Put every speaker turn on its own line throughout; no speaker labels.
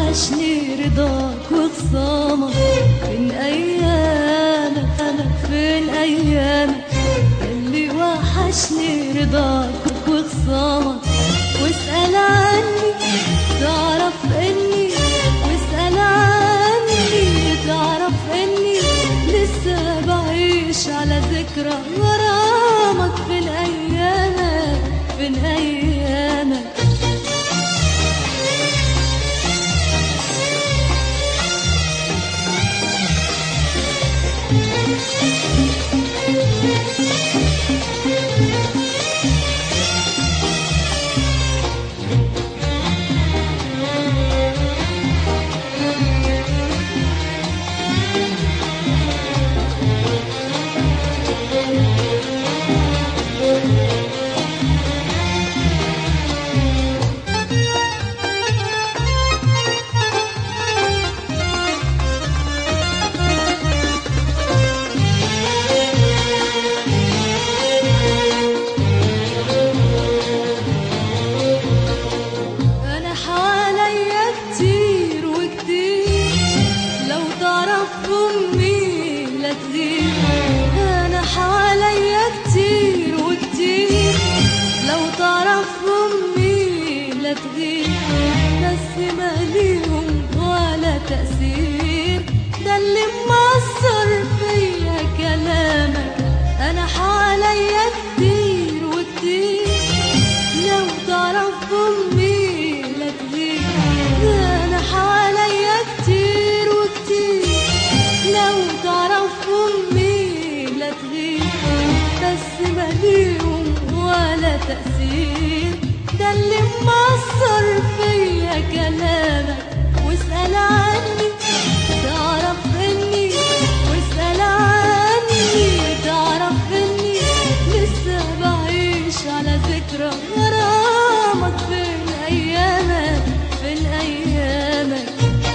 وحشني رضاك وخصامك فين ايامك انا فين ايامك اللي وحشني رضاك وخصامك واسأل عني تعرف اني واسأل عني تعرف اني لسه بعيش على ذكرى غرامك فين ايامك فين ايامك انا حواليا كتير وكتير لو تعرف امي لا تغير انا حواليا كتير وكتير لو تعرف امي لا تغير بس ماليهم ولا تأثير ده اللي مأثر فيا كلامك انا حواليا كتير وكتير لو تعرف امي لا تغير ده انا حواليا كتير وكتير لو تعرف امي لا تغير بس ماليهم ولا تأثير ده اللي مأثر فيا كلامك واسأل عني تعرف اني واسأل عني تعرف اني لسه بعيش على ذكرى غرامك فين ايامك فين ايامك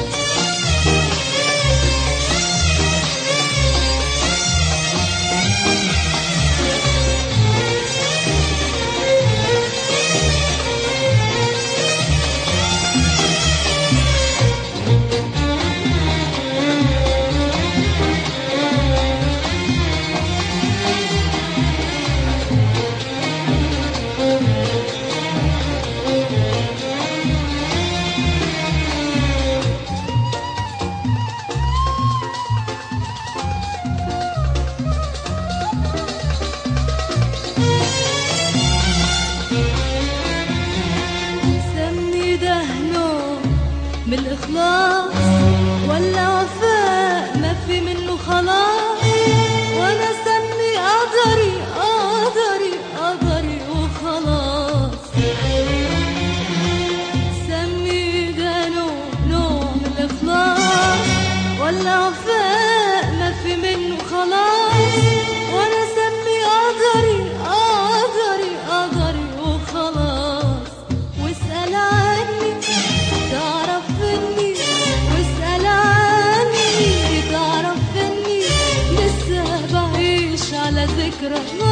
سمي ده نوع من الإخلاص ولا وفاء ما في منه خلاص وأنا سمي قدري قدري قدري وخلاص سمي ده نوع نوع من الإخلاص ولا وفاء ما في منه خلاص وأنا سمي قدري قدري قدري وخلاص واسأل عني تعرف اني واسأل عني تعرف اني لسه بعيش على ذكرى